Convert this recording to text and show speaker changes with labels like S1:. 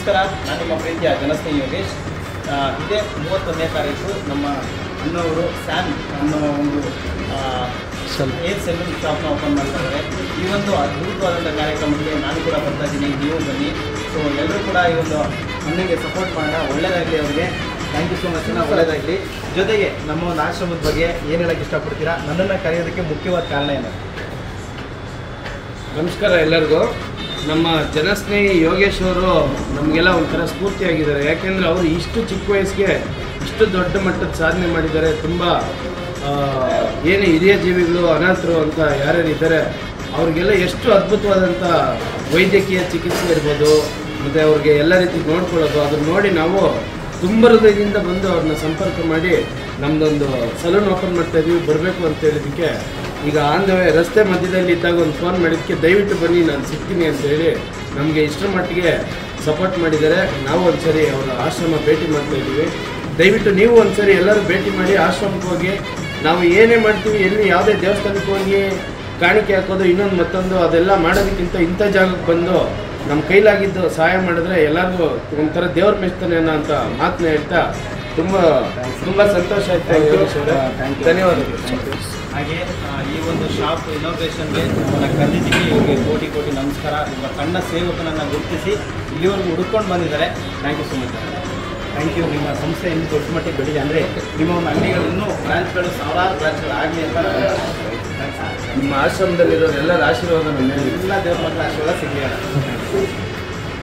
S1: ನಮಸ್ಕಾರ ನಾನು ನಿಮ್ಮ ಪ್ರೀತಿಯ ಜನಸ್ನೇಹಿ ಯೋಗೇಶ್ ಆ, ಇದೇ ಮೂವತ್ತೊಂದನೇ ತಾರೀಕು ನಮ್ಮ ಅಣ್ಣವರು ಸ್ಯಾನ್ ಅನ್ನೋ ಒಂದು ಏರ್ ಸೆಲೂನ್ ಶಾಪ್ನ ಓಪನ್ ಮಾಡ್ತಾ ಇದ್ದಾರೆ ಈ ಒಂದು ಅದ್ಭುತವಾದಂಥ ಕಾರ್ಯಕ್ರಮಕ್ಕೆ ನಾನು ಕೂಡ ಬರ್ತಾ ಇದ್ದೀನಿ ನೀವು ಬನ್ನಿ ಸೊ ಎಲ್ಲರೂ ಕೂಡ ಈ ಒಂದು ಅಣ್ಣಗೆ ಸಪೋರ್ಟ್ ಮಾಡೋಣ ಒಳ್ಳೇದಾಗಲಿ ಅವ್ರಿಗೆ ಥ್ಯಾಂಕ್ ಯು ಸೊ ಮಚ್ ಅಣ್ಣ ಒಳ್ಳೇದಾಗಲಿ ಜೊತೆಗೆ ನಮ್ಮ ಒಂದು ಆಶ್ರಮದ ಬಗ್ಗೆ ಏನು ಹೇಳಕ್ಕೆ ಇಷ್ಟಪಡ್ತೀರಾ ನನ್ನನ್ನು ಕರೆಯೋದಕ್ಕೆ ಮುಖ್ಯವಾದ ಕಾರಣ ಏನು
S2: ನಮಸ್ಕಾರ ಎಲ್ಲರಿಗೂ ನಮ್ಮ ಜನಸ್ನೇಹಿ ಯೋಗೇಶ್ ಅವರು ನಮಗೆಲ್ಲ ಒಂಥರ ಸ್ಫೂರ್ತಿಯಾಗಿದ್ದಾರೆ ಯಾಕೆಂದರೆ ಅವರು ಇಷ್ಟು ಚಿಕ್ಕ ವಯಸ್ಸಿಗೆ ಇಷ್ಟು ದೊಡ್ಡ ಮಟ್ಟದ ಸಾಧನೆ ಮಾಡಿದ್ದಾರೆ ತುಂಬ ಏನು ಹಿರಿಯ ಜೀವಿಗಳು ಅನಾಥರು ಅಂತ ಯಾರ್ಯಾರು ಇದ್ದಾರೆ ಅವ್ರಿಗೆಲ್ಲ ಎಷ್ಟು ಅದ್ಭುತವಾದಂಥ ವೈದ್ಯಕೀಯ ಚಿಕಿತ್ಸೆ ಇರ್ಬೋದು ಮತ್ತು ಅವ್ರಿಗೆ ಎಲ್ಲ ರೀತಿ ನೋಡ್ಕೊಳ್ಳೋದು ಅದನ್ನ ನೋಡಿ ನಾವು ತುಂಬ ಹೃದಯದಿಂದ ಬಂದು ಅವ್ರನ್ನ ಸಂಪರ್ಕ ಮಾಡಿ ನಮ್ಮದೊಂದು ಸಲೂನ್ ಓಪನ್ ಮಾಡ್ತಾ ಇದೀವಿ ಬರಬೇಕು ಅಂತ ಹೇಳಿದ್ದಕ್ಕೆ ಈಗ ಆನ್ ದ ವೇ ರಸ್ತೆ ಮಧ್ಯದಲ್ಲಿ ಇದ್ದಾಗ ಒಂದು ಫೋನ್ ಮಾಡಿದ್ದಕ್ಕೆ ದಯವಿಟ್ಟು ಬನ್ನಿ ನಾನು ಸಿಗ್ತೀನಿ ಅಂತ ಹೇಳಿ ನಮಗೆ ಇಷ್ಟರ ಮಟ್ಟಿಗೆ ಸಪೋರ್ಟ್ ಮಾಡಿದ್ದಾರೆ ನಾವು ಒಂದ್ಸರಿ ಅವರ ಆಶ್ರಮ ಭೇಟಿ ಮಾಡ್ತಾ ಇದ್ದೀವಿ ದಯವಿಟ್ಟು ನೀವು ಒಂದ್ಸರಿ ಎಲ್ಲರೂ ಭೇಟಿ ಮಾಡಿ ಆಶ್ರಮಕ್ಕೆ ಹೋಗಿ ನಾವು ಏನೇ ಮಾಡ್ತೀವಿ ಎಲ್ಲಿ ಯಾವುದೇ ದೇವಸ್ಥಾನಕ್ಕೆ ಹೋಗಿ ಕಾಣಿಕೆ ಹಾಕೋದು ಇನ್ನೊಂದು ಮತ್ತೊಂದು ಅದೆಲ್ಲ ಮಾಡೋದಕ್ಕಿಂತ ಇಂಥ ಜಾಗಕ್ಕೆ ಬಂದು ನಮ್ಮ ಕೈಲಾಗಿದ್ದು ಸಹಾಯ ಮಾಡಿದ್ರೆ ಎಲ್ಲರಿಗೂ ಒಂಥರ ದೇವ್ರ ಮೆಚ್ತಾನೆ ಅನ್ನೋ ಅಂತ ಮಾತನ್ನ ಹೇಳ್ತಾ ತುಂಬ ತುಂಬ ಸಂತೋಷ ಆಯ್ತು ಯೋಗೇಶ್ ಅವರೇ. ಧನ್ಯವಾದಗಳು
S1: ಹಾಗೆ ಆ, ಈ ಒಂದು ಶಾಪ್ ಇನೋಗ್ರೇಷನ್ಗೆ ನಮ್ಮನ್ನ ಕರೆದಿದ್ದಕ್ಕೆ ಇವರಿಗೆ ಕೋಟಿ ಕೋಟಿ ನಮಸ್ಕಾರ ಒಬ್ಬ ಸಣ್ಣ ಸೇವಕನನ್ನು ಗುರುತಿಸಿ ಇಲ್ಲಿವರೆಗೂ ಹುಡ್ಕೊಂಡು ಬಂದಿದ್ದಾರೆ thank you so much thank you ನಿಮ್ಮ ಸಂಸ್ಥೆ ಇನ್ನು ದೊಡ್ಡ ಮಟ್ಟಿಗೆ ಬೆಳೆದಿದೆ ಅಂದರೆ ನಿಮ್ಮ ಒಂದು ಅಂಗಡಿಗಳು ಇನ್ನೂ ಬ್ರಾಂಚ್ಗಳು ಸಾವಿರಾರು ಬ್ರಾಂಚ್ಗಳು ಆಗಲಿ ಅಂತ ನಾನು
S2: ನಿಮ್ಮ ಆಶ್ರಮದಲ್ಲಿರೋರು ಎಲ್ಲರ ಆಶೀರ್ವಾದ ನಮ್ಮ ಮೇಲೆ
S1: ಎಲ್ಲ ದೇವ್ರ ಮಕ್ಕಳ ಆಶೀರ್ವಾದ ಸಿಗಲಿ